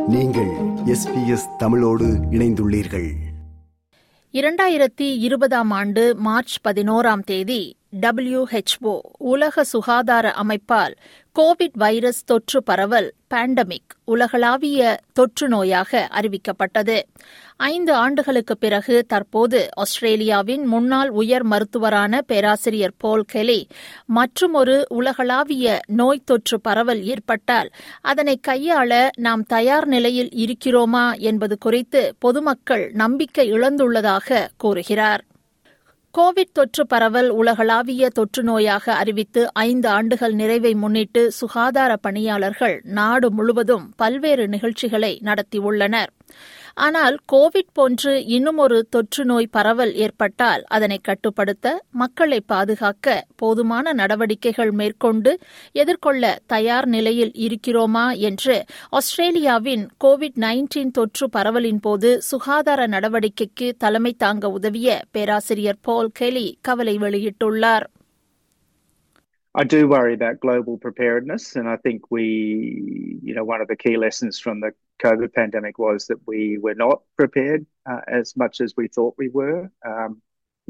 நீங்கள் எஸ்பிஎஸ் தமிழோடு இணைந்துள்ளீர்கள் இரண்டாயிரத்தி இருபதாம் ஆண்டு மார்ச் பதினோராம் தேதி டபிள்யூஹெச்ஓ உலக சுகாதார அமைப்பால் கோவிட் வைரஸ் தொற்று பரவல் பேண்டமிக் உலகளாவிய தொற்று நோயாக அறிவிக்கப்பட்டது ஐந்து ஆண்டுகளுக்கு பிறகு தற்போது ஆஸ்திரேலியாவின் முன்னாள் உயர் மருத்துவரான பேராசிரியர் போல் கெலி மற்றுமொரு உலகளாவிய நோய் தொற்று பரவல் ஏற்பட்டால் அதனை கையாள நாம் தயார் நிலையில் இருக்கிறோமா என்பது குறித்து பொதுமக்கள் நம்பிக்கை இழந்துள்ளதாக கூறுகிறார் கோவிட் தொற்று பரவல் உலகளாவிய தொற்று நோயாக அறிவித்து ஐந்து ஆண்டுகள் நிறைவை முன்னிட்டு சுகாதார பணியாளர்கள் நாடு முழுவதும் பல்வேறு நிகழ்ச்சிகளை நடத்தியுள்ளனர் ஆனால் கோவிட் போன்று இன்னும் ஒரு தொற்று நோய் பரவல் ஏற்பட்டால் அதனை கட்டுப்படுத்த மக்களை பாதுகாக்க போதுமான நடவடிக்கைகள் மேற்கொண்டு எதிர்கொள்ள தயார் நிலையில் இருக்கிறோமா என்று ஆஸ்திரேலியாவின் கோவிட் நைன்டீன் தொற்று பரவலின் போது சுகாதார நடவடிக்கைக்கு தலைமை தாங்க உதவிய பேராசிரியர் பால் கெலி கவலை வெளியிட்டுள்ளார் I do worry about global preparedness, and I think we, you know, one of the key lessons from the COVID pandemic was that we were not prepared uh, as much as we thought we were. Um,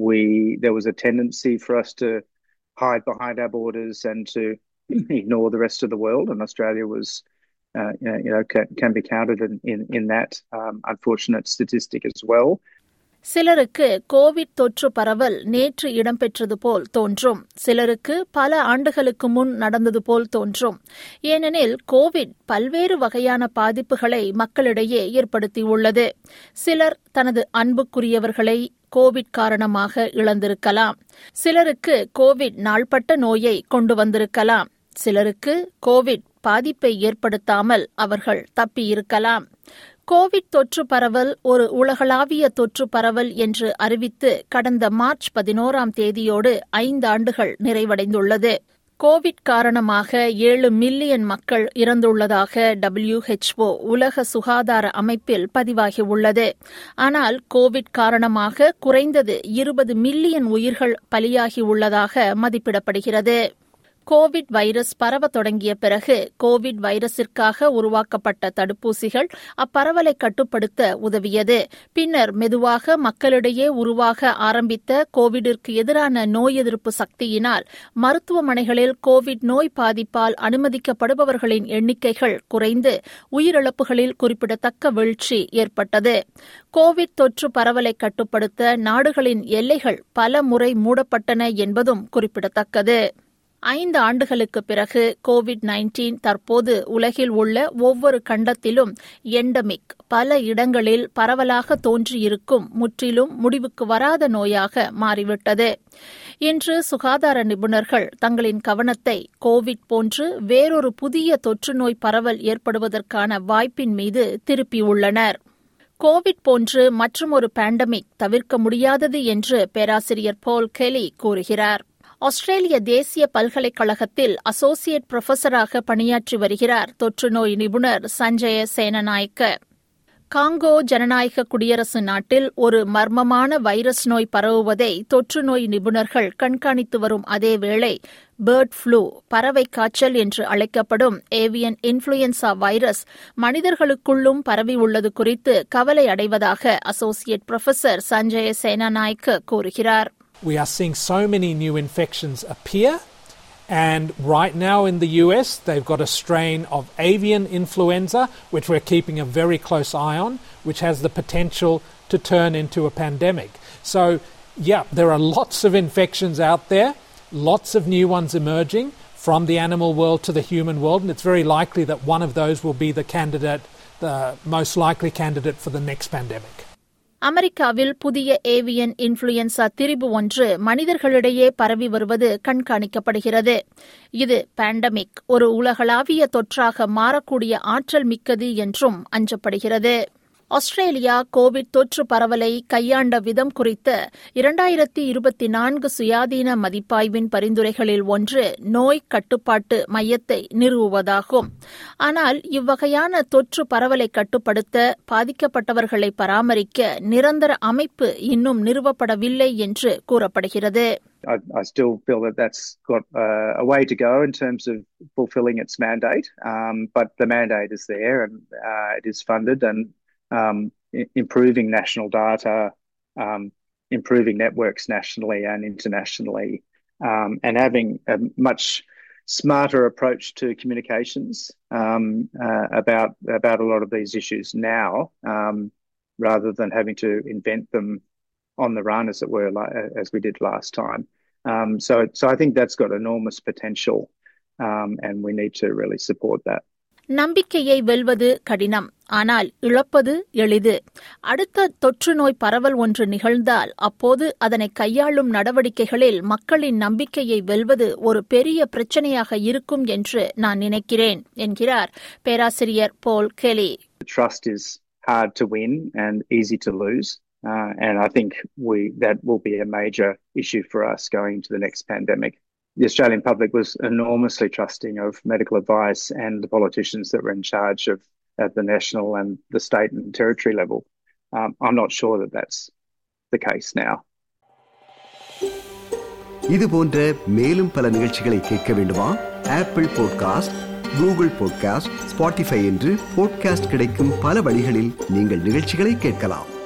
we there was a tendency for us to hide behind our borders and to ignore the rest of the world, and Australia was, uh, you know, you know can, can, be counted in in, in that um, unfortunate statistic as well. சிலருக்கு Covid தொற்று பரவல் நேற்று இடம்பெற்றது போல் தோன்றும் சிலருக்கு பல ஆண்டுகளுக்கு முன் நடந்தது போல் தோன்றும் ஏனெனில் கோவிட் பல்வேறு வகையான பாதிப்புகளை மக்களிடையே ஏற்படுத்தியுள்ளது சிலர் தனது அன்புக்குரியவர்களை கோவிட் காரணமாக இழந்திருக்கலாம் சிலருக்கு கோவிட் நாள்பட்ட நோயை கொண்டு வந்திருக்கலாம் சிலருக்கு கோவிட் பாதிப்பை ஏற்படுத்தாமல் அவர்கள் தப்பியிருக்கலாம் கோவிட் தொற்று பரவல் ஒரு உலகளாவிய தொற்று பரவல் என்று அறிவித்து கடந்த மார்ச் பதினோராம் தேதியோடு ஐந்து ஆண்டுகள் நிறைவடைந்துள்ளது கோவிட் காரணமாக ஏழு மில்லியன் மக்கள் இறந்துள்ளதாக டபிள்யூஹெச்ஓ உலக சுகாதார அமைப்பில் பதிவாகியுள்ளது ஆனால் கோவிட் காரணமாக குறைந்தது இருபது மில்லியன் உயிர்கள் பலியாகியுள்ளதாக மதிப்பிடப்படுகிறது கோவிட் வைரஸ் பரவ தொடங்கிய பிறகு கோவிட் வைரஸிற்காக உருவாக்கப்பட்ட தடுப்பூசிகள் அப்பரவலை கட்டுப்படுத்த உதவியது பின்னர் மெதுவாக மக்களிடையே உருவாக ஆரம்பித்த கோவிடிற்கு எதிரான நோய் எதிர்ப்பு சக்தியினால் மருத்துவமனைகளில் கோவிட் நோய் பாதிப்பால் அனுமதிக்கப்படுபவர்களின் எண்ணிக்கைகள் குறைந்து உயிரிழப்புகளில் குறிப்பிடத்தக்க வீழ்ச்சி ஏற்பட்டது கோவிட் தொற்று பரவலை கட்டுப்படுத்த நாடுகளின் எல்லைகள் பல முறை மூடப்பட்டன என்பதும் குறிப்பிடத்தக்கது ஐந்து ஆண்டுகளுக்கு பிறகு கோவிட் நைன்டீன் தற்போது உலகில் உள்ள ஒவ்வொரு கண்டத்திலும் எண்டமிக் பல இடங்களில் பரவலாக தோன்றியிருக்கும் முற்றிலும் முடிவுக்கு வராத நோயாக மாறிவிட்டது இன்று சுகாதார நிபுணர்கள் தங்களின் கவனத்தை கோவிட் போன்று வேறொரு புதிய தொற்று நோய் பரவல் ஏற்படுவதற்கான வாய்ப்பின் மீது திருப்பியுள்ளனர் கோவிட் போன்று மற்றொரு பேண்டமிக் தவிர்க்க முடியாதது என்று பேராசிரியர் போல் கெலி கூறுகிறார் ஆஸ்திரேலிய தேசிய பல்கலைக்கழகத்தில் அசோசியேட் புரொஃபசராக பணியாற்றி வருகிறார் தொற்று நோய் நிபுணர் சஞ்சய சேனநாயக்க காங்கோ ஜனநாயக குடியரசு நாட்டில் ஒரு மர்மமான வைரஸ் நோய் பரவுவதை தொற்று நோய் நிபுணர்கள் கண்காணித்து வரும் அதேவேளை பேர்ட் ஃப்ளூ பறவை காய்ச்சல் என்று அழைக்கப்படும் ஏவியன் இன்ஃபுளுயன்சா வைரஸ் மனிதர்களுக்குள்ளும் பரவியுள்ளது குறித்து கவலை அடைவதாக அசோசியேட் புரொஃபசர் சஞ்சய சேனநாயக்க கூறுகிறார் We are seeing so many new infections appear. And right now in the US, they've got a strain of avian influenza, which we're keeping a very close eye on, which has the potential to turn into a pandemic. So, yeah, there are lots of infections out there, lots of new ones emerging from the animal world to the human world, and it's very likely that one of those will be the candidate, the most likely candidate for the next pandemic. அமெரிக்காவில் புதிய avian influenza திரிபு ஒன்று மனிதர்களிடையே பரவி வருவது கண்காணிக்கப்படுகிறது இது pandemic ஒரு உலகளாவிய தொற்றாக மாறக்கூடிய ஆற்றல் மிக்கது என்றும் அஞ்சப்படுகிறது ஆஸ்திரேலியா கோவிட் தொற்று பரவலை கையாண்ட விதம் குறித்த இரண்டாயிரத்தி இருபத்தி நான்கு சுயாதீன மதிப்பாய்வின் பரிந்துரைகளில் ஒன்று நோய் கட்டுப்பாட்டு மையத்தை நிறுவுவதாகும் ஆனால் இவ்வகையான தொற்று பரவலை கட்டுப்படுத்த பாதிக்கப்பட்டவர்களை பராமரிக்க நிரந்தர அமைப்பு இன்னும் நிறுவப்படவில்லை என்று கூறப்படுகிறது I, I still feel that that's got uh, a way to go in terms of fulfilling its mandate. Um, but the mandate is there and uh, it is funded and um, i- improving national data, um, improving networks nationally and internationally, um, and having a much smarter approach to communications um, uh, about about a lot of these issues now, um, rather than having to invent them on the run, as it were, like, as we did last time. Um, so, so I think that's got enormous potential, um, and we need to really support that. நம்பிக்கையை வெல்வது கடினம் ஆனால் இழப்பது எளிது அடுத்த தொற்று நோய் பரவல் ஒன்று நிகழ்ந்தால் அப்போது அதனை கையாளும் நடவடிக்கைகளில் மக்களின் நம்பிக்கையை வெல்வது ஒரு பெரிய பிரச்சனையாக இருக்கும் என்று நான் நினைக்கிறேன் என்கிறார் பேராசிரியர் Paul Kelly Trust is hard to win and easy to lose, uh, and I think we that will be a major issue for us going into the next pandemic. The Australian public was enormously trusting of medical advice and the politicians that were in charge of at the national and the state and territory level. Um, I'm not sure that that's the case now. இது போன்ற மேலும் பல நிகழ்ச்சிகளை கேட்க வேண்டுமா Apple podcast Google podcast Spotify என்று podcast கிடைக்கும் பல வழிகளில் நீங்கள் நிகழ்ச்சிகளை கேட்கலாம்